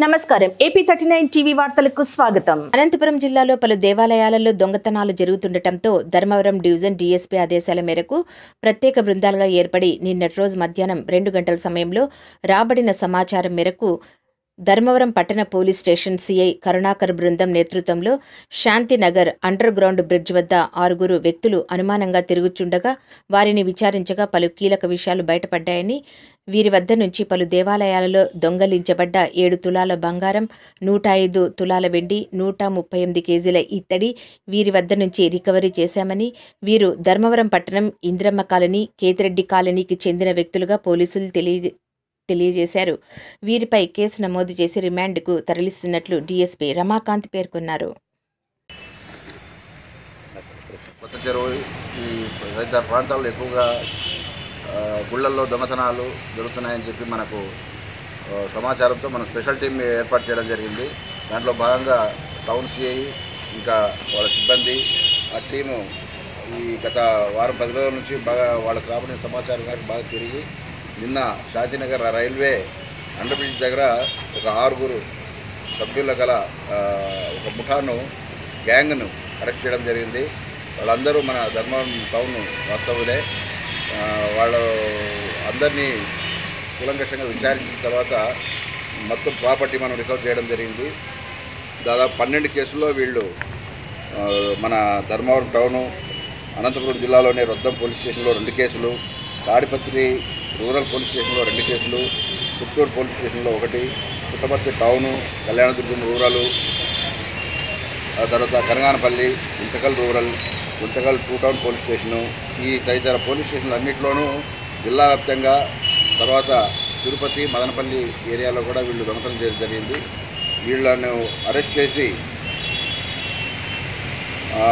నమస్కారం AP thirty nine TV వార్తలకు స్వాగతం అనంతపురం జిల్లాలో పలు దేవాలయాలలో దొంగతనాలు జరుగుతుండటంతో ధర్మవరం డివిజన్ డీఎస్పీ ఆదేశాల మేరకు ప్రత్యేక బృందాలుగా ఏర్పడి నిన్నటి రోజు మధ్యాహ్నం రెండు గంటల సమయంలో రాబడిన సమాచారం మేరకు ధర్మవరం పట్టణ పోలీస్ స్టేషన్ సిఐ కరుణాకర్ బృందం నేతృత్వంలో శాంతినగర్ అండర్ గ్రౌండ్ బ్రిడ్జ్ వద్ద ఆరుగురు వ్యక్తులు అనుమానంగా తిరుగుచుండగా వారిని విచారించగా పలు కీలక విషయాలు బయటపడ్డాయని వీరి వద్ద నుంచి పలు దేవాలయాలలో దొంగలించబడ్డ ఏడు తులాల బంగారం నూట ఐదు తులాల వెండి నూట ముప్పై ఎనిమిది కేజీల ఇత్తడి వీరి వద్ద నుంచి రికవరీ చేశామని వీరు ధర్మవరం పట్టణం ఇంద్రమ్మ కాలనీ కేతిరెడ్డి కాలనీకి చెందిన వ్యక్తులుగా పోలీసులు తెలియ తెలియజేశారు వీరిపై కేసు నమోదు చేసి రిమాండ్కు తరలిస్తున్నట్లు డీఎస్పీ రమాకాంత్ పేర్కొన్నారు కొత్త చెరువు ఈ తదితర ప్రాంతాల్లో ఎక్కువగా ఆ, గుళ్ళల్లో దొంగతనాలు జరుగుతున్నాయని చెప్పి మనకు ఆ, సమాచారంతో మనం స్పెషల్ టీం ఏర్పాటు చేయడం జరిగింది దాంట్లో భాగంగా టౌన్ సిఐ ఇంకా వాళ్ళ సిబ్బంది ఆ టీము ఈ గత వారం పది రోజుల నుంచి బాగా వాళ్ళకి రాబడిన సమాచారం కానీ బాగా తిరిగి నిన్న శాంతినగర్ రైల్వే అండర్ బ్రిడ్జ్ దగ్గర ఒక ఆరుగురు సభ్యుల గల ఆ, ఒక ముఠాను గ్యాంగ్ను అరెస్ట్ చేయడం జరిగింది వాళ్ళందరూ మన ధర్మవరం టౌన్ వాస్తవులే ఆ, వాళ్ళు అందరినీ కూలంకషంగా విచారించిన తర్వాత మొత్తం ప్రాపర్టీ మనం రికవర్ చేయడం జరిగింది దాదాపు పన్నెండు కేసుల్లో వీళ్ళు ఆ, మన ధర్మవరం టౌను అనంతపురం జిల్లాలోని రొద్దం పోలీస్ స్టేషన్లో రెండు కేసులు తాడిపత్రి రూరల్ పోలీస్ స్టేషన్లో రెండు కేసులు పుత్తూరు పోలీస్ స్టేషన్లో ఒకటి పుట్టపర్తి టౌను కళ్యాణదుర్గం రూరల్ ఆ తర్వాత Kanaganapalli Guntakal rural Guntakal two town police station ఈ తదితర పోలీస్ స్టేషన్లు అన్నింటిలోనూ జిల్లా వ్యాప్తంగా తర్వాత తిరుపతి మదనపల్లి ఏరియాలో కూడా వీళ్ళు దొంగతనం చేయడం జరిగింది వీళ్ళను అరెస్ట్ చేసి ఆ,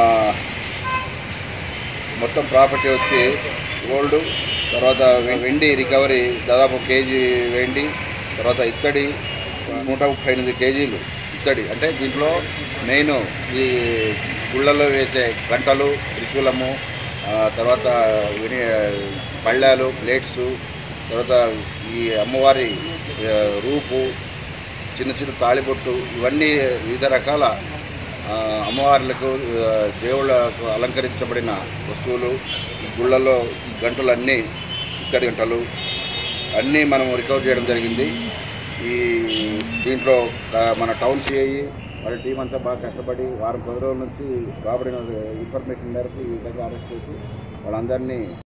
మొత్తం ప్రాపర్టీ వచ్చి గోల్డ్ తర్వాత వెండి రికవరీ దాదాపు కేజీ వెండి తర్వాత ఇత్తడి నూట ముప్పై ఎనిమిది కేజీలు ఇత్తడి అంటే దీంట్లో మెయిన్ ఈ గుళ్ళల్లో వేసే గంటలు త్రిశూలము ఆ, తర్వాత విని పళ్ళాలు ప్లేట్స్ తర్వాత ఈ అమ్మవారి ఆ, రూపు చిన్న చిన్న తాళిబొట్టు ఇవన్నీ వివిధ రకాల ఆ, అమ్మవార్లకు ఆ, దేవుళ్ళకు అలంకరించబడిన వస్తువులు ఈ గుళ్ళలో ఈ గంటలన్నీ ఇత్తడి గంటలు అన్నీ మనం రికవర్ చేయడం జరిగింది ఈ దీంట్లో ఆ, మన టౌన్ సిఐ వాళ్ళ టీం అంతా బాగా కష్టపడి వారం పది రోజుల నుంచి రాబడిన ఇన్ఫర్మేషన్ మేరకు ఈ విధంగా అరెస్ట్ చేసి వాళ్ళందరినీ